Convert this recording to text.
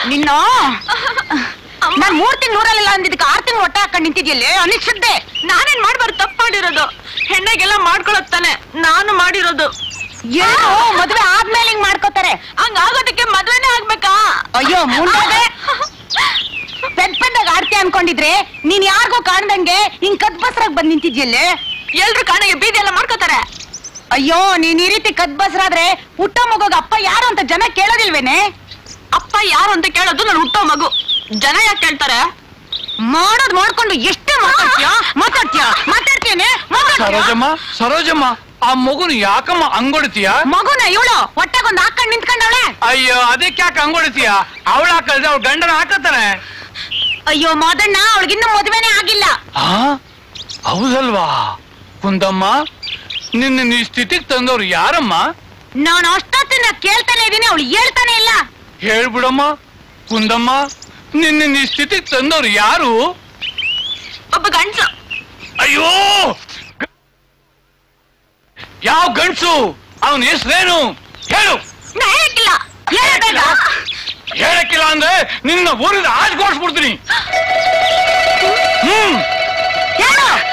ನಿನ್ನ ನಾನ್ ಮೂರ್ ತಿಂಗ್ ಊರಲ್ಲಿಲ್ಲ ಅಂದಿದ್ದಕ್ಕೆ ಆರ್ ತಿಂಗ್ ಹೊಟ್ಟೆ ಹಾಕೊಂಡ್ ನಿಂತಿದ್ಯಲ್ಲೇ ಅನಿಶ್ಚಿದ್ದೆ ನಾನೇನ್ ಮಾಡ್ಬಾರ್ದು ತಪ್ಪು ಮಾಡಿರೋದು ಹೆಣ್ಣಾಗೆಲ್ಲ ಮಾಡ್ಕೊಳಕ್ ತಾನೆ ನಾನು ಮಾಡಿರೋದು ಏನು ಮದ್ವೆ ಆದ್ಮೇಲೆ ಹಿಂಗ್ ಮಾಡ್ಕೋತಾರೆ ಹಂಗ ಆಗೋದಕ್ಕೆ ಮದ್ವೆನೇ ಆಗ್ಬೇಕಾ ಅಯ್ಯೋ ಮುಂದೆ ಪೆದ್ ಪೆದ್ದಾಗ ಆಡ್ತಿ ಅನ್ಕೊಂಡಿದ್ರೆ ನೀನ್ ಯಾರಿಗೋ ಕಾಣ್ದಂಗೆ ಹಿಂಗ್ ಕದ್ ಬಸ್ರಾಗ್ ಬಂದ್ ನಿಂತಿದ್ಯಲ್ಲೇ ಎಲ್ರು ಕಾಣಿಗೆ ಬೀದಿ ಎಲ್ಲ ಮಾಡ್ಕೋತಾರೆ ಅಯ್ಯೋ ನೀನ್ ಈ ರೀತಿ ಕದ್ ಬಸ್ರಾದ್ರೆ ಹುಟ್ಟ ಮಗೋಗ ಅಪ್ಪ ಯಾರು ಅಂತ ಜನ ಕೇಳೋದಿಲ್ವೇನೆ ಅಪ್ಪ ಯಾರು ಅಂತ ಕೇಳೋದು ನಾನು ಹುಟ್ಟೋ ಮಗು ಜನ ಯಾಕೆ ಕೇಳ್ತಾರೆ ಮಾಡೋದ್ ಮಾಡ್ಕೊಂಡು ಎಷ್ಟೇ ಮಾತಾಡ್ತೀಯ ಮಾತಾಡ್ತೀಯ ಮಾತಾಡ್ತೀಯನೆ ಸರೋಜಮ್ಮ ಸರೋಜಮ್ಮ ಆ ಮಗುನ ಯಾಕಮ್ಮ ಅಂಗೊಡ್ತೀಯ ಮಗುನ ಇವಳು ಹೊಟ್ಟೆಗೊಂದ್ ಹಾಕೊಂಡ್ ನಿಂತ್ಕೊಂಡವಳೆ ಅಯ್ಯೋ ಅದಕ್ಕೆ ಯಾಕೆ ಅಂಗೊಡ್ತೀಯ ಅವಳ ಹಾಕಲ್ದೆ ಅವ್ಳ ಗಂಡನ ಹಾಕತಾನೆ ಅಯ್ಯೋ ಮಾದಣ್ಣ ಅವಳಿಗಿನ್ನೂ ಮದ್ವೆನೇ ಆಗಿಲ್ಲ ಆ ಹೌದಲ್ವಾ ಕುಂದಮ್ಮ ನಿನ್ನ ಈ ಸ್ಥಿತಿಗೆ ತಂದವ್ರು ಯಾರಮ್ಮ ನಾನು ಅಷ್ಟೊತ್ತಿನ ಕೇಳ್ತಾನೆ ಇದೀನಿ ಅವಳು ಹೇಳ್ತಾನೆ ಇಲ್ಲ ಹೇಳ್ಬಿಡಮ್ಮ ಕುಂದಮ್ಮ ನಿನ್ನ ಈ ಸ್ಥಿತಿಗೆ ತಂದವ್ರು ಯಾರು ಒಬ್ಬ ಗಂಡ್ಸು ಅಯ್ಯೋ ಗ- ಯಾವ ಗಂಡ್ಸು ಅವನ ಹೆಸರೇನು ಹೇಳು ನಾ ಹೇಳಕ್ಕಿಲ್ಲ ಹೇಳ್ಬೇಡ. ಹೇಳಕ್ಕಿಲ್ಲ ಅಂದ್ರೆ ನಿನ್ನ ಊರಿನ ಆಜ್ಗೋಡ್ಸ್ಬಿಡ್ತೀನಿ ಹ್ಮ್ ಹೇಳು